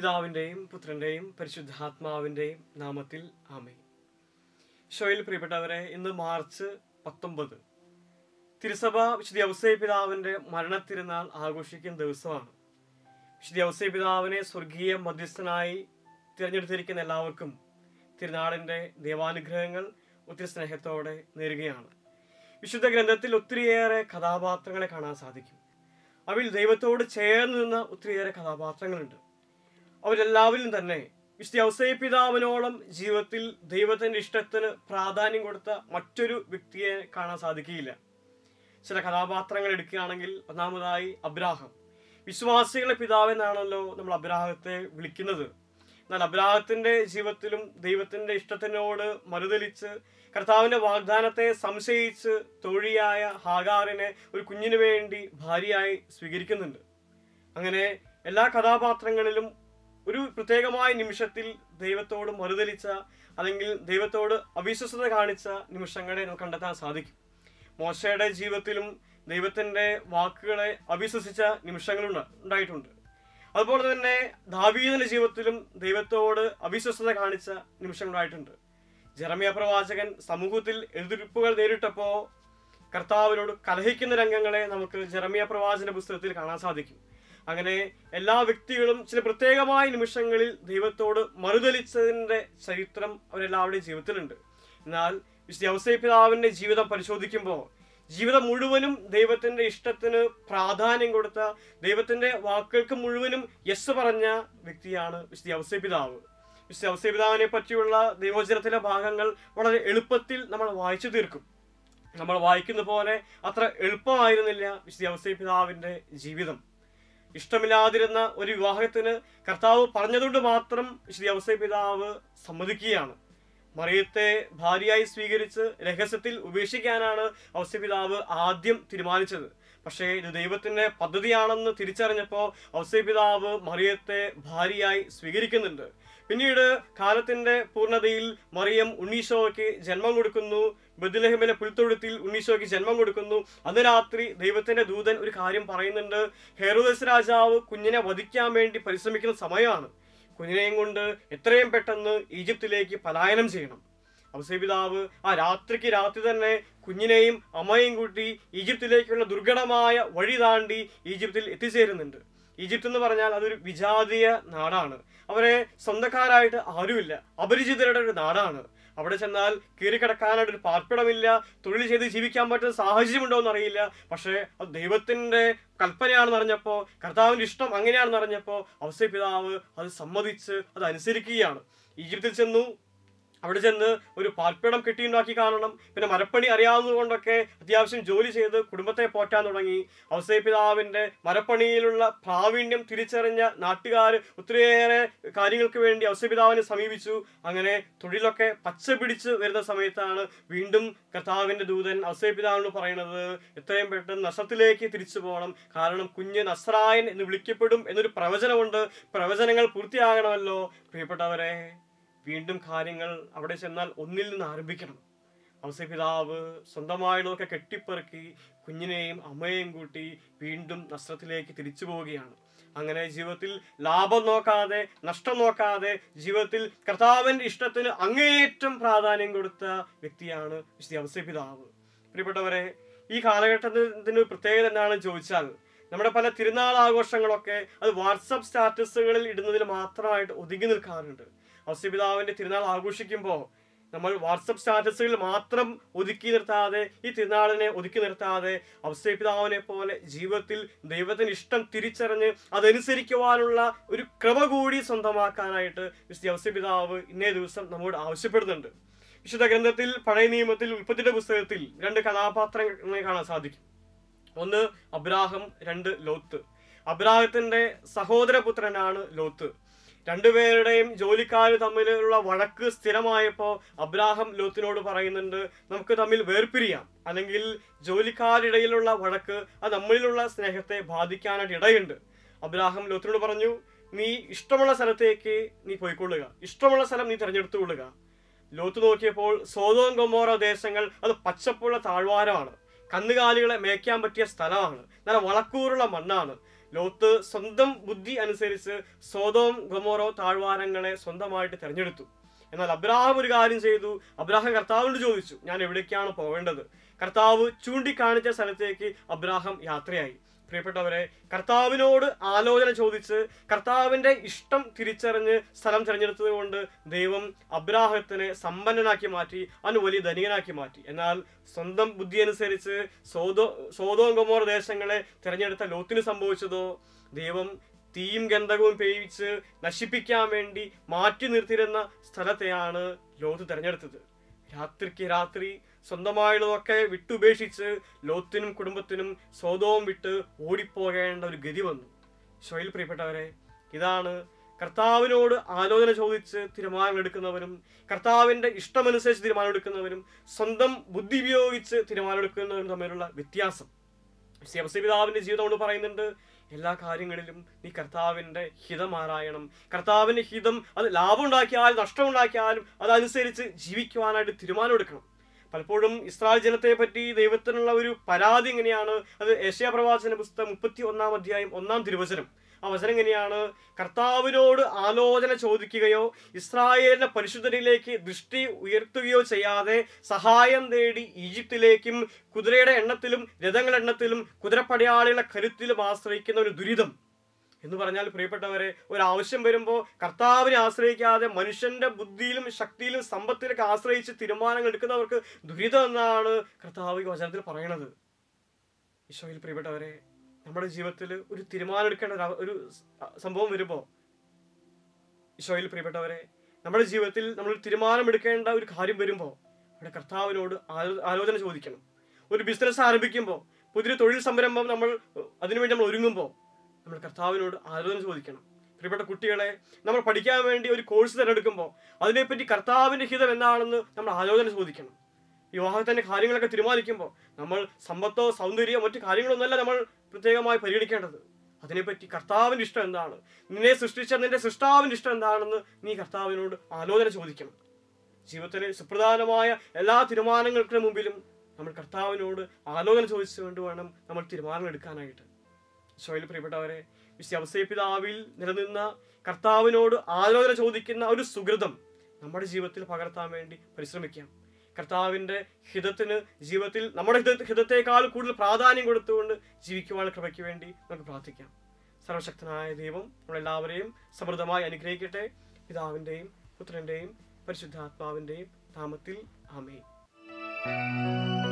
പിതാവിൻ്റെയും പുത്രൻ്റെയും പരിശുദ്ധാത്മാവിൻ്റെയും നാമത്തിൽ ആമേ ഷോയിൽ പ്രിയപ്പെട്ടവരെ ഇന്ന് മാർച്ച് പത്തൊമ്പത് തിരുസഭ വിശുദ്ധ ഔസേ പിതാവിൻ്റെ മരണത്തിരുന്നാൾ ആഘോഷിക്കുന്ന ദിവസമാണ് വിശുദ്ധ ഔസേ പിതാവിനെ സ്വർഗീയ മധ്യസ്ഥനായി തിരഞ്ഞെടുത്തിരിക്കുന്ന എല്ലാവർക്കും തിരുനാളിൻ്റെ ദൈവാനുഗ്രഹങ്ങൾ ഒത്തിരി സ്നേഹത്തോടെ നേരുകയാണ് വിശുദ്ധ ഗ്രന്ഥത്തിൽ ഒത്തിരിയേറെ കഥാപാത്രങ്ങളെ കാണാൻ സാധിക്കും അവയിൽ ദൈവത്തോട് ചേർന്ന് നിന്ന ഒത്തിരിയേറെ കഥാപാത്രങ്ങളുണ്ട് അവരെല്ലാവരിലും തന്നെ വിശുദ്ധ ഔസേ പിതാവിനോളം ജീവിതത്തിൽ ദൈവത്തിന്റെ ഇഷ്ടത്തിന് പ്രാധാന്യം കൊടുത്ത മറ്റൊരു വ്യക്തിയെ കാണാൻ സാധിക്കുകയില്ല ചില കഥാപാത്രങ്ങൾ എടുക്കുകയാണെങ്കിൽ ഒന്നാമതായി അബ്രാഹം വിശ്വാസികളുടെ പിതാവെന്നാണല്ലോ നമ്മൾ അബ്രാഹത്തെ വിളിക്കുന്നത് എന്നാൽ അബ്രാഹത്തിന്റെ ജീവിതത്തിലും ദൈവത്തിന്റെ ഇഷ്ടത്തിനോട് മറുതലിച്ച് കർത്താവിന്റെ വാഗ്ദാനത്തെ സംശയിച്ച് തൊഴിയായ ഹാഗാറിനെ ഒരു കുഞ്ഞിനു വേണ്ടി ഭാര്യയായി സ്വീകരിക്കുന്നുണ്ട് അങ്ങനെ എല്ലാ കഥാപാത്രങ്ങളിലും ഒരു പ്രത്യേകമായ നിമിഷത്തിൽ ദൈവത്തോട് മറുതലിച്ച അല്ലെങ്കിൽ ദൈവത്തോട് അവിശ്വസത കാണിച്ച നിമിഷങ്ങളെ നമുക്ക് കണ്ടെത്താൻ സാധിക്കും മോശയുടെ ജീവിതത്തിലും ദൈവത്തിന്റെ വാക്കുകളെ അവിശ്വസിച്ച നിമിഷങ്ങളുണ്ട് ഉണ്ടായിട്ടുണ്ട് അതുപോലെ തന്നെ ദാവീദിന്റെ ജീവിതത്തിലും ദൈവത്തോട് അവിശ്വസത കാണിച്ച നിമിഷങ്ങളുണ്ടായിട്ടുണ്ട് ജെറമിയ പ്രവാചകൻ സമൂഹത്തിൽ എതിർപ്പുകൾ നേരിട്ടപ്പോൾ കർത്താവിനോട് കലഹിക്കുന്ന രംഗങ്ങളെ നമുക്ക് ജെറമിയ പ്രവാചന പുസ്തകത്തിൽ കാണാൻ സാധിക്കും അങ്ങനെ എല്ലാ വ്യക്തികളും ചില പ്രത്യേകമായ നിമിഷങ്ങളിൽ ദൈവത്തോട് മറുതലിച്ചതിന്റെ ചരിത്രം അവരെല്ലാവരുടെയും ജീവിതത്തിലുണ്ട് എന്നാൽ വിശുദ്ധ ഔസേ പിതാവിന്റെ ജീവിതം പരിശോധിക്കുമ്പോൾ ജീവിതം മുഴുവനും ദൈവത്തിന്റെ ഇഷ്ടത്തിന് പ്രാധാന്യം കൊടുത്ത ദൈവത്തിന്റെ വാക്കുകൾക്ക് മുഴുവനും യെസ് പറഞ്ഞ വ്യക്തിയാണ് വിശുദ്ധ ഔസേ പിതാവ് വിശുദ്ധ ഔസേ പിതാവിനെ പറ്റിയുള്ള ദൈവചനത്തിലെ ഭാഗങ്ങൾ വളരെ എളുപ്പത്തിൽ നമ്മൾ വായിച്ചു തീർക്കും നമ്മൾ വായിക്കുന്ന പോലെ അത്ര എളുപ്പമായിരുന്നില്ല വിശുദ്ധ ഔസേ പിതാവിന്റെ ജീവിതം ഇഷ്ടമില്ലാതിരുന്ന ഒരു വിവാഹത്തിന് കർത്താവ് പറഞ്ഞതുകൊണ്ട് മാത്രം വിശുദ്ധ ഔസേ പിതാവ് സമ്മതിക്കുകയാണ് മറിയത്തെ ഭാര്യയായി സ്വീകരിച്ച് രഹസ്യത്തിൽ ഉപേക്ഷിക്കാനാണ് ഔസ്യപിതാവ് ആദ്യം തീരുമാനിച്ചത് പക്ഷേ ഇത് ദൈവത്തിന്റെ പദ്ധതിയാണെന്ന് തിരിച്ചറിഞ്ഞപ്പോൾ ഔസ്യപിതാവ് മറിയത്തെ ഭാര്യയായി സ്വീകരിക്കുന്നുണ്ട് പിന്നീട് കാലത്തിന്റെ പൂർണ്ണതയിൽ മറിയം ഉണ്ണീശോയ്ക്ക് ജന്മം കൊടുക്കുന്നു ബദുലഹിമിലെ പുൽത്തൊഴുത്തിൽ ഉണ്ണീശോയ്ക്ക് ജന്മം കൊടുക്കുന്നു അന്ന് രാത്രി ദൈവത്തിന്റെ ദൂതൻ ഒരു കാര്യം പറയുന്നുണ്ട് ഹെറോദസ് രാജാവ് കുഞ്ഞിനെ വധിക്കാൻ വേണ്ടി പരിശ്രമിക്കുന്ന സമയമാണ് കുഞ്ഞിനെയും കൊണ്ട് എത്രയും പെട്ടെന്ന് ഈജിപ്തിലേക്ക് പലായനം ചെയ്യണം ഔസേപിതാവ് ആ രാത്രിക്ക് രാത്രി തന്നെ കുഞ്ഞിനെയും അമ്മയും കൂട്ടി ഈജിപ്തിലേക്കുള്ള ദുർഘടമായ വഴി താണ്ടി ഈജിപ്തിൽ എത്തിച്ചേരുന്നുണ്ട് ഈജിപ്ത് എന്ന് പറഞ്ഞാൽ അതൊരു വിജാതീയ നാടാണ് അവരെ സ്വന്തക്കാരായിട്ട് ആരുമില്ല അപരിചിതരുടെ ഒരു നാടാണ് അവിടെ ചെന്നാൽ കീറിക്കിടക്കാനായിട്ട് ഒരു പാർപ്പിടമില്ല തൊഴിൽ ചെയ്ത് ജീവിക്കാൻ പറ്റുന്ന സാഹചര്യമുണ്ടോ എന്നറിയില്ല പക്ഷേ അത് ദൈവത്തിന്റെ കൽപ്പനയാണെന്ന് അറിഞ്ഞപ്പോൾ കർത്താവിന്റെ ഇഷ്ടം അങ്ങനെയാണെന്ന് അറിഞ്ഞപ്പോൾ ഔസേ പിതാവ് അത് സമ്മതിച്ച് അത് അനുസരിക്കുകയാണ് ഈജിപ്തിൽ ചെന്നു അവിടെ ചെന്ന് ഒരു പാർപ്പിടം കെട്ടിയുണ്ടാക്കി കാണണം പിന്നെ മരപ്പണി അറിയാവുന്നതുകൊണ്ടൊക്കെ അത്യാവശ്യം ജോലി ചെയ്ത് കുടുംബത്തെ പോറ്റാൻ തുടങ്ങി ഔസേ പിതാവിന്റെ മരപ്പണിയിലുള്ള പ്രാവീണ്യം തിരിച്ചറിഞ്ഞ നാട്ടുകാർ ഒത്തിരിയേറെ കാര്യങ്ങൾക്ക് വേണ്ടി ഔസേ പിതാവിനെ സമീപിച്ചു അങ്ങനെ തൊഴിലൊക്കെ പച്ച പിടിച്ച് വരുന്ന സമയത്താണ് വീണ്ടും കർത്താവിന്റെ ദൂതൻ ഔസേ പിതാവിനോട് പറയുന്നത് എത്രയും പെട്ടെന്ന് നഷ്ടത്തിലേക്ക് തിരിച്ചു പോകണം കാരണം കുഞ്ഞ് നസ്രായൻ എന്ന് വിളിക്കപ്പെടും എന്നൊരു പ്രവചനമുണ്ട് പ്രവചനങ്ങൾ പൂർത്തിയാകണമല്ലോ പ്രിയപ്പെട്ടവരെ വീണ്ടും കാര്യങ്ങൾ അവിടെ ചെന്നാൽ ഒന്നിൽ നിന്ന് ആരംഭിക്കണം ഔസപിതാവ് സ്വന്തമായിട്ടൊക്കെ കെട്ടിപ്പെറുക്കി കുഞ്ഞിനെയും അമ്മയെയും കൂട്ടി വീണ്ടും നഷ്ടത്തിലേക്ക് തിരിച്ചു പോവുകയാണ് അങ്ങനെ ജീവിതത്തിൽ ലാഭം നോക്കാതെ നഷ്ടം നോക്കാതെ ജീവിതത്തിൽ കർത്താവിന്റെ ഇഷ്ടത്തിന് അങ്ങേയറ്റം പ്രാധാന്യം കൊടുത്ത വ്യക്തിയാണ് വിശുദ്ധ ഔസപിതാവ് പ്രിയപ്പെട്ടവരെ ഈ കാലഘട്ടത്തിന് പ്രത്യേകത എന്താണെന്ന് ചോദിച്ചാൽ നമ്മുടെ പല തിരുനാൾ ആഘോഷങ്ങളൊക്കെ അത് വാട്സപ്പ് സ്റ്റാറ്റസുകളിൽ ഇടുന്നതിൽ മാത്രമായിട്ട് ഒതുങ്ങി നിൽക്കാറുണ്ട് ഔസ്യപിതാവിന്റെ തിരുനാൾ ആഘോഷിക്കുമ്പോൾ നമ്മൾ വാട്സപ്പ് സ്റ്റാറ്റസുകളിൽ മാത്രം ഒതുക്കി നിർത്താതെ ഈ തിരുനാളിനെ ഒതുക്കി നിർത്താതെ ഔസ്യപിതാവിനെ പോലെ ജീവിതത്തിൽ ദൈവത്തിന് ഇഷ്ടം തിരിച്ചറിഞ്ഞ് അതനുസരിക്കുവാനുള്ള ഒരു ക്രമ കൂടി സ്വന്തമാക്കാനായിട്ട് വിശുദ്ധ ഔസ്യപിതാവ് ഇന്നേ ദിവസം നമ്മോട് ആവശ്യപ്പെടുന്നുണ്ട് വിശുദ്ധ ഗ്രന്ഥത്തിൽ പഴയ നിയമത്തിൽ ഉൽപ്പത്തിയുടെ പുസ്തകത്തിൽ രണ്ട് കഥാപാത്രങ്ങളെ കാണാൻ സാധിക്കും ഒന്ന് അബ്രാഹം രണ്ട് ലോത്ത് അബ്രാഹത്തിന്റെ സഹോദരപുത്രനാണ് ലോത്ത് രണ്ടുപേരുടെയും ജോലിക്കാർ തമ്മിലുള്ള വഴക്ക് സ്ഥിരമായപ്പോൾ അബ്രാഹം ലോത്തിനോട് പറയുന്നുണ്ട് നമുക്ക് തമ്മിൽ വേർപിരിയാം അല്ലെങ്കിൽ ജോലിക്കാരിടയിലുള്ള വഴക്ക് അത് നമ്മളിലുള്ള സ്നേഹത്തെ ബാധിക്കാനായിട്ട് ഇടയുണ്ട് അബ്രാഹം ലോത്തിനോട് പറഞ്ഞു നീ ഇഷ്ടമുള്ള സ്ഥലത്തേക്ക് നീ പോയിക്കൊള്ളുക ഇഷ്ടമുള്ള സ്ഥലം നീ തിരഞ്ഞെടുത്തുകൊള്ളുക ലോത്ത് നോക്കിയപ്പോൾ സോതോം ഗൊമോറ ദേശങ്ങൾ അത് പച്ചപ്പുള്ള താഴ്വാരമാണ് കന്നുകാലികളെ മേയ്ക്കാൻ പറ്റിയ സ്ഥലമാണ് നല്ല വളക്കൂറുള്ള മണ്ണാണ് ലോത്ത് സ്വന്തം ബുദ്ധി അനുസരിച്ച് സോതോം ഗൊമോറോ താഴ്വാരങ്ങളെ സ്വന്തമായിട്ട് തിരഞ്ഞെടുത്തു എന്നാൽ അബ്രാഹാം ഒരു കാര്യം ചെയ്തു അബ്രാഹാം കർത്താവിനോട് ചോദിച്ചു ഞാൻ എവിടേക്കാണ് പോകേണ്ടത് കർത്താവ് ചൂണ്ടിക്കാണിച്ച സ്ഥലത്തേക്ക് അബ്രാഹാം യാത്രയായി പ്രിയപ്പെട്ടവരെ കർത്താവിനോട് ആലോചന ചോദിച്ച് കർത്താവിന്റെ ഇഷ്ടം തിരിച്ചറിഞ്ഞ് സ്ഥലം തിരഞ്ഞെടുത്തത് കൊണ്ട് ദൈവം അബ്രാഹത്തിനെ സമ്പന്നനാക്കി മാറ്റി അവന് വലിയ ധനികനാക്കി മാറ്റി എന്നാൽ സ്വന്തം ബുദ്ധി അനുസരിച്ച് സോതോ സോതോം ഗൊമോർ ദേശങ്ങളെ തിരഞ്ഞെടുത്ത ലോത്തിന് സംഭവിച്ചതോ ദൈവം തീയും ഗന്ധകവും പേയിച്ച് നശിപ്പിക്കാൻ വേണ്ടി മാറ്റി നിർത്തിയിരുന്ന സ്ഥലത്തെയാണ് ലോത്ത് തിരഞ്ഞെടുത്തത് രാത്രിക്ക് രാത്രി സ്വന്തമായുള്ളതൊക്കെ വിട്ടുപേക്ഷിച്ച് ലോത്തിനും കുടുംബത്തിനും സ്വതവും വിട്ട് ഓടിപ്പോകേണ്ട ഒരു ഗതി വന്നു ഷോയിൽ പ്രിയപ്പെട്ടവരെ ഇതാണ് കർത്താവിനോട് ആലോചന ചോദിച്ച് തീരുമാനങ്ങൾ എടുക്കുന്നവരും കർത്താവിന്റെ ഇഷ്ടമനുസരിച്ച് തീരുമാനം എടുക്കുന്നവരും സ്വന്തം ബുദ്ധി ഉപയോഗിച്ച് തീരുമാനം എടുക്കുന്നവരും തമ്മിലുള്ള വ്യത്യാസം പിതാവിന്റെ ജീവിതം കൊണ്ട് പറയുന്നുണ്ട് എല്ലാ കാര്യങ്ങളിലും നീ കർത്താവിന്റെ ഹിതം ആരായണം കർത്താവിന്റെ ഹിതം അത് ലാഭം ഉണ്ടാക്കിയാലും നഷ്ടം ഉണ്ടാക്കിയാലും അതനുസരിച്ച് ജീവിക്കുവാനായിട്ട് തീരുമാനം എടുക്കണം പലപ്പോഴും ഇസ്രായേൽ ജനത്തെ പറ്റി ദൈവത്തിനുള്ള ഒരു പരാതി എങ്ങനെയാണ് അത് ഏഷ്യ പ്രവാചന പുസ്തകം മുപ്പത്തി ഒന്നാം അധ്യായം ഒന്നാം തിരുവചനം ആ വചനം എങ്ങനെയാണ് കർത്താവിനോട് ആലോചന ചോദിക്കുകയോ ഇസ്രായേലിന്റെ പരിശുദ്ധരിലേക്ക് ദൃഷ്ടി ഉയർത്തുകയോ ചെയ്യാതെ സഹായം തേടി ഈജിപ്തിലേക്കും കുതിരയുടെ എണ്ണത്തിലും രഥങ്ങളുടെ എണ്ണത്തിലും കുതിരപ്പടയാളികളുടെ കരുത്തിലും ആശ്രയിക്കുന്ന ഒരു ദുരിതം എന്ന് പറഞ്ഞാൽ പ്രിയപ്പെട്ടവരെ ഒരു ആവശ്യം വരുമ്പോൾ കർത്താവിനെ ആശ്രയിക്കാതെ മനുഷ്യന്റെ ബുദ്ധിയിലും ശക്തിയിലും സമ്പത്തിലൊക്കെ ആശ്രയിച്ച് തീരുമാനങ്ങൾ എടുക്കുന്നവർക്ക് ദുരിതം എന്നാണ് കർത്താവ് ഈ വചനത്തിൽ പറയണത് ഈശോയിൽ പ്രിയപ്പെട്ടവരെ നമ്മുടെ ജീവിതത്തിൽ ഒരു തീരുമാനം എടുക്കേണ്ട ഒരു അവ- ഒരു സ്- സംഭവം വരുമ്പോൾ ഈശോയിൽ പ്രിയപ്പെട്ടവരെ നമ്മുടെ ജീവിതത്തിൽ നമ്മൾ ഒരു തീരുമാനം എടുക്കേണ്ട ഒരു കാര്യം വരുമ്പോൾ അവിടെ കർത്താവിനോട് ആലോ- ആലോചന ചോദിക്കണം ഒരു ബിസിനസ് ആരംഭിക്കുമ്പോൾ പുതിയൊരു തൊഴിൽ സംരംഭം നമ്മൾ ഏഹ്, അതിനുവേണ്ടി നമ്മൾ ഒരുങ്ങുമ്പോൾ നമ്മൾ കർത്താവിനോട് ആലോചന ചോദിക്കണം പ്രിയപ്പെട്ട കുട്ടികളെ നമ്മൾ പഠിക്കാൻ വേണ്ടി ഒരു കോഴ്സ് തിരഞ്ഞെടുക്കുമ്പോൾ അതിനെപ്പറ്റി കർത്താവിന്റെ ഹിതം എന്താണെന്ന് നമ്മൾ ആലോചന ചോദിക്കണം വിവാഹത്തിന്റെ കാര്യങ്ങളൊക്കെ തീരുമാനിക്കുമ്പോൾ നമ്മൾ സമ്പത്തോ സൗന്ദര്യമോ മറ്റു കാര്യങ്ങളൊന്നുമല്ല നമ്മൾ പ്രത്യേകമായി പരിഗണിക്കേണ്ടത് അതിനെപ്പറ്റി കർത്താവിന്റെ ഇഷ്ടം എന്താണ് നിന്നെ സൃഷ്ടിച്ച നിന്റെ സൃഷ്ടാവിന്റെ ഇഷ്ടം എന്താണെന്ന് നീ കർത്താവിനോട് ആലോചന ചോദിക്കണം ജീവിതത്തിലെ സുപ്രധാനമായ എല്ലാ തീരുമാനങ്ങൾക്ക് മുമ്പിലും നമ്മൾ കർത്താവിനോട് ആലോചന ചോദിച്ചുകൊണ്ട് വേണം നമ്മൾ തീരുമാനങ്ങൾ എടുക്കാനായിട്ട് ശോയിൽ പ്രിയപ്പെട്ടവരെ വിശ്വസേ പിതാവിൽ നിലനിന്ന കർത്താവിനോട് ആലോചന ചോദിക്കുന്ന ഒരു സുഹൃതം നമ്മുടെ ജീവിതത്തിൽ പകർത്താൻ വേണ്ടി പരിശ്രമിക്കാം കർത്താവിന്റെ ഹിതത്തിന് ജീവിതത്തിൽ നമ്മുടെ ഹിത ഹിതത്തെക്കാൾ കൂടുതൽ പ്രാധാന്യം കൊടുത്തുകൊണ്ട് ജീവിക്കുവാനുള്ള കൃപയ്ക്ക് വേണ്ടി നമുക്ക് പ്രാർത്ഥിക്കാം സർവശക്തനായ ദൈവം നമ്മളെല്ലാവരെയും സമൃദ്ധമായി അനുഗ്രഹിക്കട്ടെ പിതാവിൻ്റെയും പുത്രൻ്റെയും പരിശുദ്ധാത്മാവിൻ്റെയും നാമത്തിൽ ആമേ